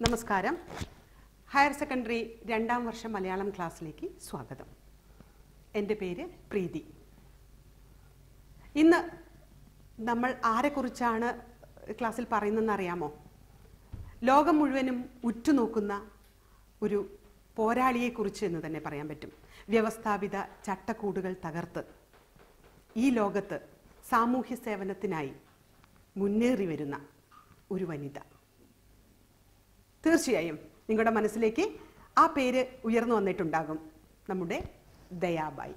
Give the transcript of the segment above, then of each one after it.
നമസ്കാരം higher secondary രണ്ടാം വർഷ മലയാളം ക്ലാസ്സിലേക്ക് സ്വാഗതം എൻ്റെ പേര് പ്രീതി ഇന്ന് നമ്മൾ ആരെക്കുറിച്ചാണ് ക്ലാസ്സിൽ പറയുന്നതെന്ന് അറിയാമോ ലോകം മുഴുവനും ഉറ്റുനോക്കുന്ന ഒരു പോരാളിയെക്കുറിച്ച് എന്ന് തന്നെ പറയാൻ പറ്റും വ്യവസ്ഥാപിത ചട്ടക്കൂടുകൾ തകർത്ത് ഈ ലോകത്ത് സാമൂഹ്യ സേവനത്തിനായി മുന്നേറി വരുന്ന ഒരു വനിത തീർച്ചയായും നിങ്ങളുടെ മനസ്സിലേക്ക് ആ പേര് ഉയർന്നു വന്നിട്ടുണ്ടാകും നമ്മുടെ ദയാബായി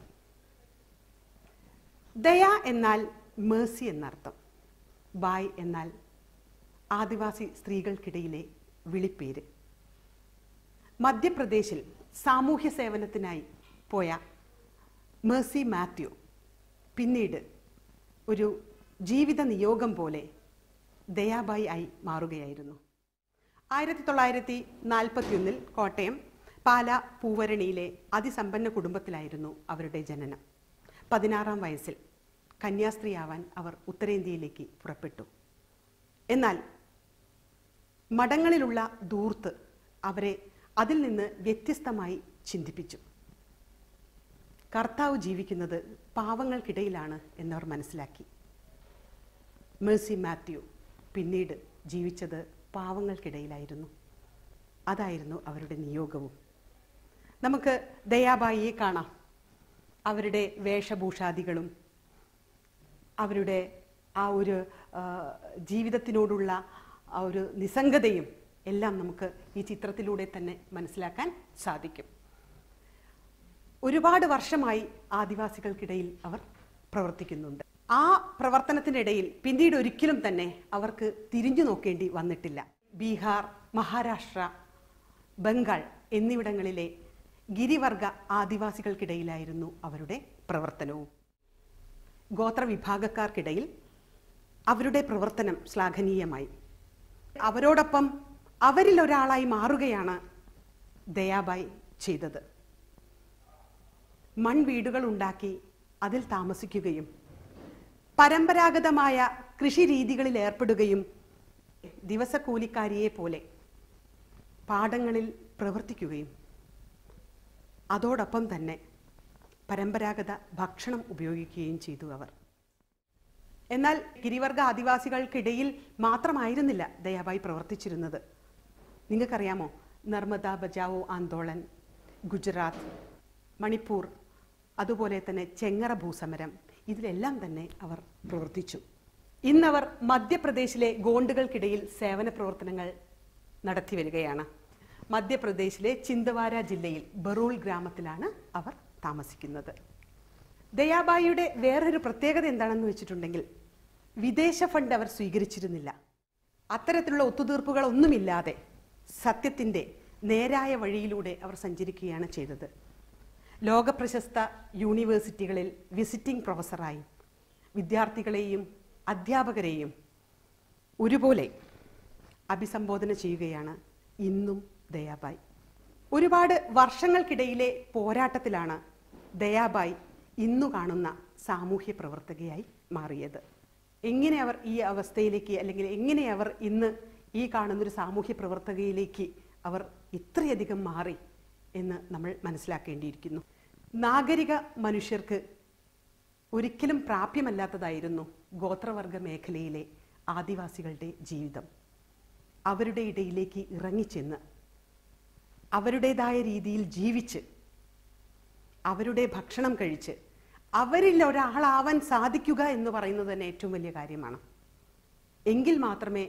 ദയ എന്നാൽ മേഴ്സി എന്നർത്ഥം ബായ് എന്നാൽ ആദിവാസി സ്ത്രീകൾക്കിടയിലെ വിളിപ്പേര് മധ്യപ്രദേശിൽ സാമൂഹ്യ സേവനത്തിനായി പോയ മേഴ്സി മാത്യു പിന്നീട് ഒരു ജീവിത നിയോഗം പോലെ ദയാബായി ആയി മാറുകയായിരുന്നു ആയിരത്തി തൊള്ളായിരത്തി നാൽപ്പത്തിയൊന്നിൽ കോട്ടയം പാല പൂവരണിയിലെ അതിസമ്പന്ന കുടുംബത്തിലായിരുന്നു അവരുടെ ജനനം പതിനാറാം വയസ്സിൽ കന്യാസ്ത്രീയാവാൻ അവർ ഉത്തരേന്ത്യയിലേക്ക് പുറപ്പെട്ടു എന്നാൽ മഠങ്ങളിലുള്ള ദൂർത്ത് അവരെ അതിൽ നിന്ന് വ്യത്യസ്തമായി ചിന്തിപ്പിച്ചു കർത്താവ് ജീവിക്കുന്നത് പാവങ്ങൾക്കിടയിലാണ് എന്നവർ മനസ്സിലാക്കി മേഴ്സി മാത്യു പിന്നീട് ജീവിച്ചത് പാവങ്ങൾക്കിടയിലായിരുന്നു അതായിരുന്നു അവരുടെ നിയോഗവും നമുക്ക് ദയാബായിയെ കാണാം അവരുടെ വേഷഭൂഷാദികളും അവരുടെ ആ ഒരു ആ, ജീവിതത്തിനോടുള്ള ആ ഒരു നിസ്സംഗതയും എല്ലാം നമുക്ക് ഈ ചിത്രത്തിലൂടെ തന്നെ മനസ്സിലാക്കാൻ സാധിക്കും ഒരുപാട് വർഷമായി ആദിവാസികൾക്കിടയിൽ അവർ പ്രവർത്തിക്കുന്നുണ്ട് ആ പ്രവർത്തനത്തിനിടയിൽ പിന്നീട് ഒരിക്കലും തന്നെ അവർക്ക് തിരിഞ്ഞു നോക്കേണ്ടി വന്നിട്ടില്ല ബീഹാർ മഹാരാഷ്ട്ര ബംഗാൾ എന്നിവിടങ്ങളിലെ ഗിരിവർഗ ആദിവാസികൾക്കിടയിലായിരുന്നു അവരുടെ പ്രവർത്തനവും ഗോത്രവിഭാഗക്കാർക്കിടയിൽ അവരുടെ പ്രവർത്തനം ശ്ലാഘനീയമായി അവരോടൊപ്പം അവരിൽ ഒരാളായി മാറുകയാണ് ദയാബായി ചെയ്തത് മൺവീടുകൾ ഉണ്ടാക്കി അതിൽ താമസിക്കുകയും പരമ്പരാഗതമായ കൃഷി രീതികളിൽ ഏർപ്പെടുകയും ദിവസക്കൂലിക്കാരിയെ പോലെ പാടങ്ങളിൽ പ്രവർത്തിക്കുകയും അതോടൊപ്പം തന്നെ പരമ്പരാഗത ഭക്ഷണം ഉപയോഗിക്കുകയും ചെയ്തു അവർ എന്നാൽ ഗിരിവർഗ ആദിവാസികൾക്കിടയിൽ മാത്രമായിരുന്നില്ല ദയാബായി പ്രവർത്തിച്ചിരുന്നത് നിങ്ങൾക്കറിയാമോ നർമ്മദ ബജാവോ ആന്തോളൻ ഗുജറാത്ത് മണിപ്പൂർ അതുപോലെ തന്നെ ചെങ്ങറ ഭൂസമരം ഇതിലെല്ലാം തന്നെ അവർ പ്രവർത്തിച്ചു ഇന്നവർ മധ്യപ്രദേശിലെ ഗോണ്ടുകൾക്കിടയിൽ സേവന പ്രവർത്തനങ്ങൾ നടത്തി വരികയാണ് മധ്യപ്രദേശിലെ ചിന്തവാര ജില്ലയിൽ ബറൂൾ ഗ്രാമത്തിലാണ് അവർ താമസിക്കുന്നത് ദയാബായിയുടെ വേറൊരു പ്രത്യേകത എന്താണെന്ന് വെച്ചിട്ടുണ്ടെങ്കിൽ വിദേശ ഫണ്ട് അവർ സ്വീകരിച്ചിരുന്നില്ല അത്തരത്തിലുള്ള ഒത്തുതീർപ്പുകളൊന്നുമില്ലാതെ സത്യത്തിൻ്റെ നേരായ വഴിയിലൂടെ അവർ സഞ്ചരിക്കുകയാണ് ചെയ്തത് ലോകപ്രശസ്ത യൂണിവേഴ്സിറ്റികളിൽ വിസിറ്റിംഗ് പ്രൊഫസറായി വിദ്യാർത്ഥികളെയും അധ്യാപകരെയും ഒരുപോലെ അഭിസംബോധന ചെയ്യുകയാണ് ഇന്നും ദയാബായി ഒരുപാട് വർഷങ്ങൾക്കിടയിലെ പോരാട്ടത്തിലാണ് ദയാബായി ഇന്നു കാണുന്ന സാമൂഹ്യ പ്രവർത്തകയായി മാറിയത് എങ്ങനെ അവർ ഈ അവസ്ഥയിലേക്ക് അല്ലെങ്കിൽ എങ്ങനെ അവർ ഇന്ന് ഈ കാണുന്നൊരു സാമൂഹ്യ പ്രവർത്തകയിലേക്ക് അവർ ഇത്രയധികം മാറി എന്ന് നമ്മൾ മനസ്സിലാക്കേണ്ടിയിരിക്കുന്നു നാഗരിക മനുഷ്യർക്ക് ഒരിക്കലും പ്രാപ്യമല്ലാത്തതായിരുന്നു ഗോത്രവർഗ മേഖലയിലെ ആദിവാസികളുടെ ജീവിതം അവരുടെ ഇടയിലേക്ക് ഇറങ്ങിച്ചെന്ന് അവരുടേതായ രീതിയിൽ ജീവിച്ച് അവരുടെ ഭക്ഷണം കഴിച്ച് അവരിൽ ഒരാളാവാൻ സാധിക്കുക എന്ന് പറയുന്നത് തന്നെ ഏറ്റവും വലിയ കാര്യമാണ് എങ്കിൽ മാത്രമേ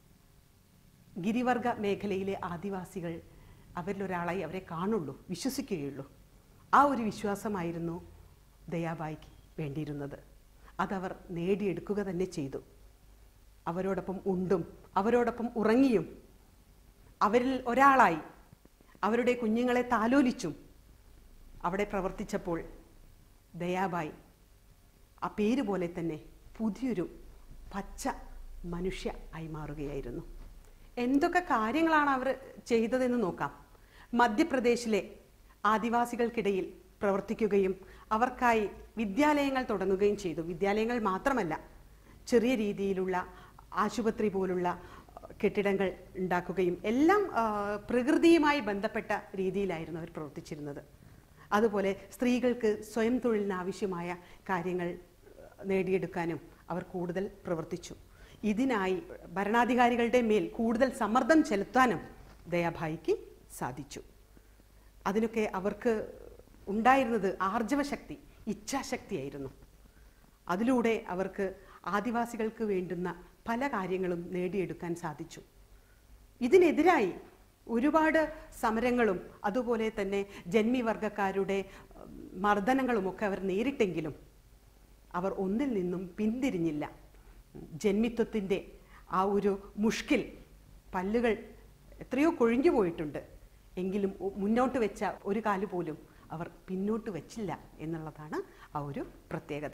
ഗിരിവർഗ മേഖലയിലെ ആദിവാസികൾ അവരിൽ ഒരാളായി അവരെ കാണുള്ളൂ വിശ്വസിക്കുകയുള്ളൂ ആ ഒരു വിശ്വാസമായിരുന്നു ദയാബായിക്ക് വേണ്ടിയിരുന്നത് അതവർ നേടിയെടുക്കുക തന്നെ ചെയ്തു അവരോടൊപ്പം ഉണ്ടും അവരോടൊപ്പം ഉറങ്ങിയും അവരിൽ ഒരാളായി അവരുടെ കുഞ്ഞുങ്ങളെ താലോലിച്ചും അവിടെ പ്രവർത്തിച്ചപ്പോൾ ദയാബായി ആ പേര് പോലെ തന്നെ പുതിയൊരു പച്ച മനുഷ്യ ആയി മാറുകയായിരുന്നു എന്തൊക്കെ കാര്യങ്ങളാണ് അവർ ചെയ്തതെന്ന് നോക്കാം മധ്യപ്രദേശിലെ ആദിവാസികൾക്കിടയിൽ പ്രവർത്തിക്കുകയും അവർക്കായി വിദ്യാലയങ്ങൾ തുടങ്ങുകയും ചെയ്തു വിദ്യാലയങ്ങൾ മാത്രമല്ല ചെറിയ രീതിയിലുള്ള ആശുപത്രി പോലുള്ള കെട്ടിടങ്ങൾ ഉണ്ടാക്കുകയും എല്ലാം ആ, പ്രകൃതിയുമായി ബന്ധപ്പെട്ട രീതിയിലായിരുന്നു അവർ പ്രവർത്തിച്ചിരുന്നത് അതുപോലെ സ്ത്രീകൾക്ക് സ്വയം തൊഴിലിന് ആവശ്യമായ കാര്യങ്ങൾ നേടിയെടുക്കാനും അവർ കൂടുതൽ പ്രവർത്തിച്ചു ഇതിനായി ഭരണാധികാരികളുടെ മേൽ കൂടുതൽ സമ്മർദ്ദം ചെലുത്താനും ദയാഭായിക്ക് സാധിച്ചു അതിനൊക്കെ അവർക്ക് ഉണ്ടായിരുന്നത് ആർജവശക്തി ഇച്ഛാശക്തിയായിരുന്നു അതിലൂടെ അവർക്ക് ആദിവാസികൾക്ക് വേണ്ടുന്ന പല കാര്യങ്ങളും നേടിയെടുക്കാൻ സാധിച്ചു ഇതിനെതിരായി ഒരുപാട് സമരങ്ങളും അതുപോലെ തന്നെ ജന്മിവർഗക്കാരുടെ ഉം, മർദ്ദനങ്ങളുമൊക്കെ അവർ നേരിട്ടെങ്കിലും അവർ ഒന്നിൽ നിന്നും പിന്തിരിഞ്ഞില്ല ജന്മിത്വത്തിൻ്റെ ആ ഒരു മുഷ്കിൽ പല്ലുകൾ എത്രയോ കൊഴിഞ്ഞു പോയിട്ടുണ്ട് എങ്കിലും ഒ- മുന്നോട്ട് വെച്ച ഒരു കാല് പോലും അവർ പിന്നോട്ട് വെച്ചില്ല എന്നുള്ളതാണ് ആ ഒരു പ്രത്യേകത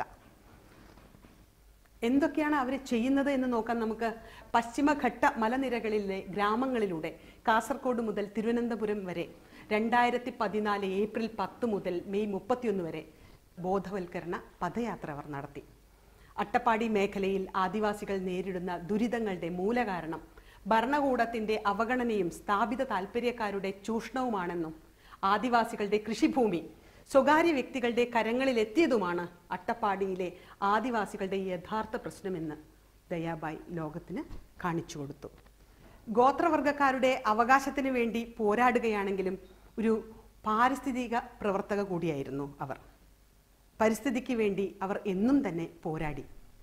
എന്തൊക്കെയാണ് അവർ ചെയ്യുന്നത് എന്ന് നോക്കാൻ നമുക്ക് പശ്ചിമഘട്ട മലനിരകളിലെ ഗ്രാമങ്ങളിലൂടെ കാസർഗോഡ് മുതൽ തിരുവനന്തപുരം വരെ രണ്ടായിരത്തി പതിനാല് ഏപ്രിൽ പത്ത് മുതൽ മെയ് മുപ്പത്തിയൊന്ന് വരെ ബോധവൽക്കരണ പദയാത്ര അവർ നടത്തി അട്ടപ്പാടി മേഖലയിൽ ആദിവാസികൾ നേരിടുന്ന ദുരിതങ്ങളുടെ മൂലകാരണം ഭരണകൂടത്തിന്റെ അവഗണനയും സ്ഥാപിത താൽപ്പര്യക്കാരുടെ ചൂഷണവുമാണെന്നും ആദിവാസികളുടെ കൃഷിഭൂമി സ്വകാര്യ വ്യക്തികളുടെ കരങ്ങളിലെത്തിയതുമാണ് അട്ടപ്പാടിയിലെ ആദിവാസികളുടെ യഥാർത്ഥ പ്രശ്നമെന്ന് ദയാബായ് ലോകത്തിന് കാണിച്ചു കൊടുത്തു ഗോത്രവർഗക്കാരുടെ അവകാശത്തിന് വേണ്ടി പോരാടുകയാണെങ്കിലും ഒരു പാരിസ്ഥിതിക പ്രവർത്തക കൂടിയായിരുന്നു അവർ പരിസ്ഥിതിക്ക് വേണ്ടി അവർ എന്നും തന്നെ പോരാടി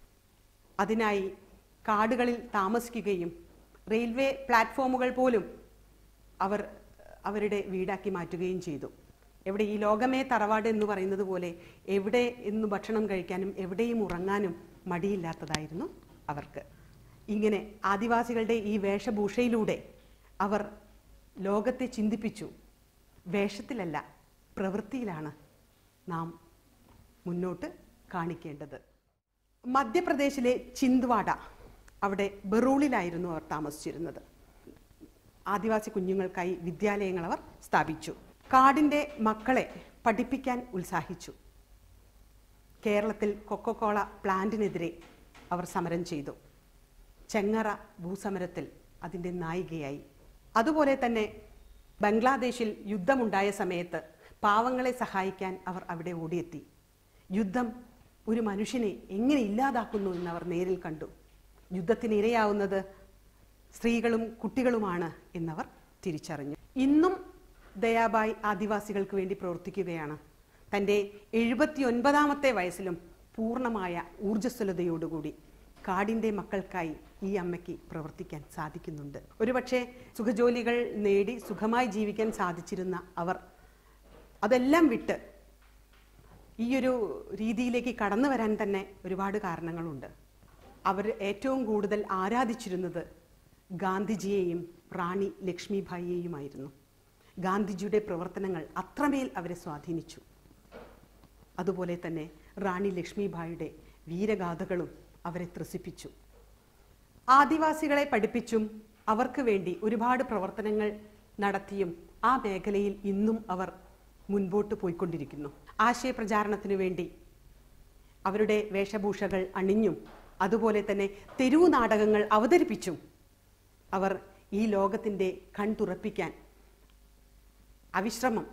അതിനായി കാടുകളിൽ താമസിക്കുകയും റെയിൽവേ പ്ലാറ്റ്ഫോമുകൾ പോലും അവർ അവരുടെ വീടാക്കി മാറ്റുകയും ചെയ്തു എവിടെ ഈ ലോകമേ തറവാട് എന്ന് പറയുന്നത് പോലെ എവിടെ എന്ന് ഭക്ഷണം കഴിക്കാനും എവിടെയും ഉറങ്ങാനും മടിയില്ലാത്തതായിരുന്നു അവർക്ക് ഇങ്ങനെ ആദിവാസികളുടെ ഈ വേഷഭൂഷയിലൂടെ അവർ ലോകത്തെ ചിന്തിപ്പിച്ചു വേഷത്തിലല്ല പ്രവൃത്തിയിലാണ് നാം മുന്നോട്ട് കാണിക്കേണ്ടത് മധ്യപ്രദേശിലെ ചിന്ദ്വാഡ അവിടെ ബറൂളിലായിരുന്നു അവർ താമസിച്ചിരുന്നത് ആദിവാസി കുഞ്ഞുങ്ങൾക്കായി വിദ്യാലയങ്ങൾ അവർ സ്ഥാപിച്ചു കാടിൻ്റെ മക്കളെ പഠിപ്പിക്കാൻ ഉത്സാഹിച്ചു കേരളത്തിൽ കൊക്കോകോള പ്ലാന്റിനെതിരെ അവർ സമരം ചെയ്തു ചെങ്ങറ ഭൂസമരത്തിൽ അതിൻ്റെ നായികയായി അതുപോലെ തന്നെ ബംഗ്ലാദേശിൽ യുദ്ധമുണ്ടായ സമയത്ത് പാവങ്ങളെ സഹായിക്കാൻ അവർ അവിടെ ഓടിയെത്തി യുദ്ധം ഒരു മനുഷ്യനെ എങ്ങനെ ഇല്ലാതാക്കുന്നു എന്ന് അവർ നേരിൽ കണ്ടു യുദ്ധത്തിന് ഇരയാവുന്നത് സ്ത്രീകളും കുട്ടികളുമാണ് എന്നവർ തിരിച്ചറിഞ്ഞു ഇന്നും ദയാബായ് ആദിവാസികൾക്ക് വേണ്ടി പ്രവർത്തിക്കുകയാണ് തൻ്റെ എഴുപത്തിയൊൻപതാമത്തെ വയസ്സിലും പൂർണ്ണമായ ഊർജ്ജസ്വലതയോടുകൂടി കാടിൻ്റെ മക്കൾക്കായി ഈ അമ്മയ്ക്ക് പ്രവർത്തിക്കാൻ സാധിക്കുന്നുണ്ട് ഒരുപക്ഷെ സുഖജോലികൾ നേടി സുഖമായി ജീവിക്കാൻ സാധിച്ചിരുന്ന അവർ അതെല്ലാം വിട്ട് ഈ ഒരു രീതിയിലേക്ക് കടന്നു വരാൻ തന്നെ ഒരുപാട് കാരണങ്ങളുണ്ട് അവർ ഏറ്റവും കൂടുതൽ ആരാധിച്ചിരുന്നത് ഗാന്ധിജിയെയും റാണി ലക്ഷ്മിഭായിയെയുമായിരുന്നു ഗാന്ധിജിയുടെ പ്രവർത്തനങ്ങൾ അത്രമേൽ അവരെ സ്വാധീനിച്ചു അതുപോലെ തന്നെ റാണി ലക്ഷ്മിഭായിയുടെ വീരഗാഥകളും അവരെ ത്രസിപ്പിച്ചു ആദിവാസികളെ പഠിപ്പിച്ചും അവർക്ക് വേണ്ടി ഒരുപാട് പ്രവർത്തനങ്ങൾ നടത്തിയും ആ മേഖലയിൽ ഇന്നും അവർ മുൻപോട്ട് പോയിക്കൊണ്ടിരിക്കുന്നു ആശയപ്രചാരണത്തിനു വേണ്ടി അവരുടെ വേഷഭൂഷകൾ അണിഞ്ഞും അതുപോലെ തന്നെ തെരുവു നാടകങ്ങൾ അവതരിപ്പിച്ചും അവർ ഈ ലോകത്തിൻ്റെ കൺതുറപ്പിക്കാൻ അവിശ്രമം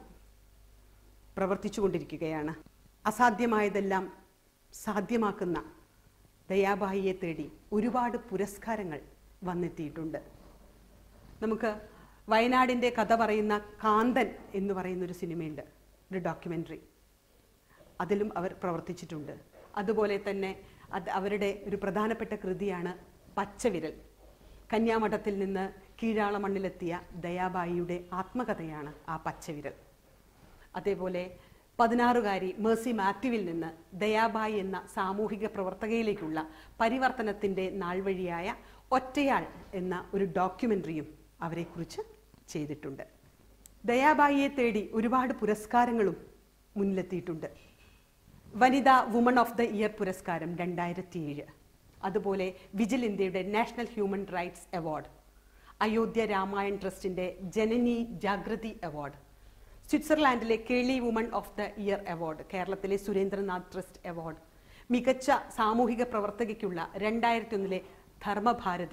പ്രവർത്തിച്ചുകൊണ്ടിരിക്കുകയാണ് അസാധ്യമായതെല്ലാം സാധ്യമാക്കുന്ന ദയാബായിയെ തേടി ഒരുപാട് പുരസ്കാരങ്ങൾ വന്നെത്തിയിട്ടുണ്ട് നമുക്ക് വയനാടിൻ്റെ കഥ പറയുന്ന കാന്തൻ എന്ന് പറയുന്നൊരു സിനിമയുണ്ട് ഒരു ഡോക്യുമെൻ്ററി അതിലും അവർ പ്രവർത്തിച്ചിട്ടുണ്ട് അതുപോലെ തന്നെ അത് അവരുടെ ഒരു പ്രധാനപ്പെട്ട കൃതിയാണ് പച്ചവിരൽ കന്യാമഠത്തിൽ നിന്ന് കീഴാള മണ്ണിലെത്തിയ ദയാബായിയുടെ ആത്മകഥയാണ് ആ പച്ചവിരൽ അതേപോലെ പതിനാറുകാരി മേഴ്സി മാത്യുവിൽ നിന്ന് ദയാബായി എന്ന സാമൂഹിക പ്രവർത്തകയിലേക്കുള്ള പരിവർത്തനത്തിൻ്റെ നാൾവഴിയായ ഒറ്റയാൾ എന്ന ഒരു ഡോക്യുമെൻ്ററിയും അവരെക്കുറിച്ച് ചെയ്തിട്ടുണ്ട് ദയാബായിയെ തേടി ഒരുപാട് പുരസ്കാരങ്ങളും മുന്നിലെത്തിയിട്ടുണ്ട് വനിതാ വുമൺ ഓഫ് ദ ഇയർ പുരസ്കാരം രണ്ടായിരത്തി ഏഴ് അതുപോലെ വിജിൽ ഇന്ത്യയുടെ national human rights award Ayodhya Ramayan ട്രസ്റ്റിന്റെ ജനനി ജാഗ്രതി അവാർഡ് സ്വിറ്റ്സർലാൻഡിലെ Keli woman of the year award കേരളത്തിലെ സുരേന്ദ്രനാഥ് ട്രസ്റ്റ് അവാർഡ് മികച്ച സാമൂഹിക പ്രവർത്തകയ്ക്കുള്ള രണ്ടായിരത്തി ഒന്നിലെ ധർമ്മഭാരതി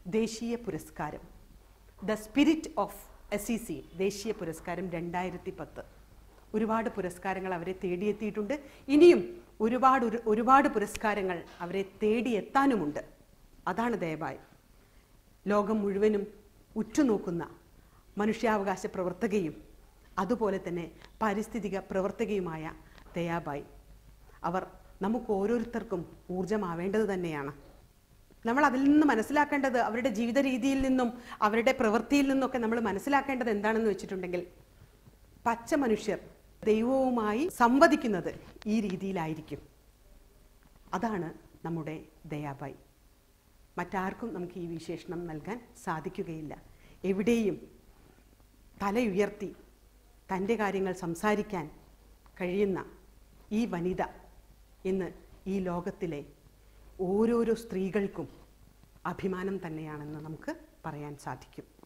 ദേശീയ പുരസ്കാരം the spirit of S E C ദേശീയ പുരസ്കാരം രണ്ടായിരത്തി പത്ത് ഒരുപാട് പുരസ്കാരങ്ങൾ അവരെ തേടിയെത്തിയിട്ടുണ്ട് ഇനിയും ഒരുപാട് ഒരു- ഒരുപാട് പുരസ്കാരങ്ങൾ അവരെ തേടിയെത്താനുമുണ്ട് അതാണ് ദയവായി ലോകം മുഴുവനും ഉറ്റുനോക്കുന്ന മനുഷ്യാവകാശ പ്രവർത്തകയും അതുപോലെ തന്നെ പാരിസ്ഥിതിക പ്രവർത്തകയുമായ ദയാബായി അവർ നമുക്ക് ഓരോരുത്തർക്കും ഊർജമാവേണ്ടത് തന്നെയാണ് നമ്മൾ അതിൽ നിന്ന് മനസ്സിലാക്കേണ്ടത് അവരുടെ ജീവിത രീതിയിൽ നിന്നും അവരുടെ പ്രവൃത്തിയിൽ നിന്നൊക്കെ നമ്മൾ മനസ്സിലാക്കേണ്ടത് എന്താണെന്ന് വെച്ചിട്ടുണ്ടെങ്കിൽ പച്ച മനുഷ്യർ ദൈവവുമായി സംവദിക്കുന്നത് ഈ രീതിയിലായിരിക്കും അതാണ് നമ്മുടെ ദയാബായി മറ്റാർക്കും നമുക്ക് ഈ വിശേഷണം നൽകാൻ സാധിക്കുകയില്ല എവിടെയും തലയുയർത്തി തൻ്റെ കാര്യങ്ങൾ സംസാരിക്കാൻ കഴിയുന്ന ഈ വനിത ഇന്ന് ഈ ലോകത്തിലെ ഓരോരോ സ്ത്രീകൾക്കും അഭിമാനം തന്നെയാണെന്ന് നമുക്ക് പറയാൻ സാധിക്കും